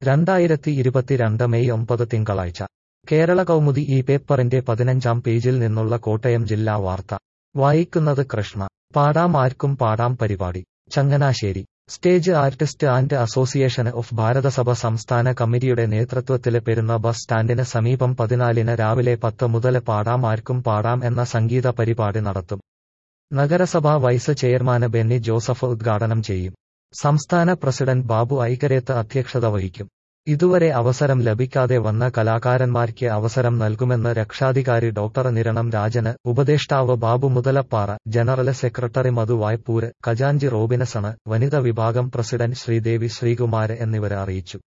രണ്ടായിരത്തി ഇരുപത്തിരണ്ട് മെയ് ഒമ്പത് തിങ്കളാഴ്ച കേരള കൗമുദി ഈ പേപ്പറിന്റെ പതിനഞ്ചാം പേജിൽ നിന്നുള്ള കോട്ടയം ജില്ലാ വാർത്ത വായിക്കുന്നത് കൃഷ്ണ പാടാം ആർക്കും പാടാം പരിപാടി Changanassery stage artist and association of Bharathasabha സംസ്ഥാന കമ്മിറ്റിയുടെ നേതൃത്വത്തില് പെരുന്ന ബസ് സ്റ്റാൻഡിന് സമീപം പതിനാലിന് രാവിലെ പത്ത് മുതല് പാടാം ആർക്കും പാടാം എന്ന സംഗീത പരിപാടി നടത്തും നഗരസഭാ വൈസ് ചെയർമാന് ബെന്നി ജോസഫ് ഉദ്ഘാടനം ചെയ്യും സംസ്ഥാന പ്രസിഡന്റ് ബാബു ഐക്കരേത്ത് അധ്യക്ഷത വഹിക്കും ഇതുവരെ അവസരം ലഭിക്കാതെ വന്ന കലാകാരന്മാർക്ക് അവസരം നൽകുമെന്ന് രക്ഷാധികാരി ഡോക്ടർ നിരണം രാജന് ഉപദേഷ്ടാവ് ബാബു മുതലപ്പാറ ജനറൽ സെക്രട്ടറി മധു വായ്പൂര് ഖജാഞ്ചി റോബിനസണ് വനിത വിഭാഗം പ്രസിഡന്റ് ശ്രീദേവി ശ്രീകുമാര് എന്നിവരെ അറിയിച്ചു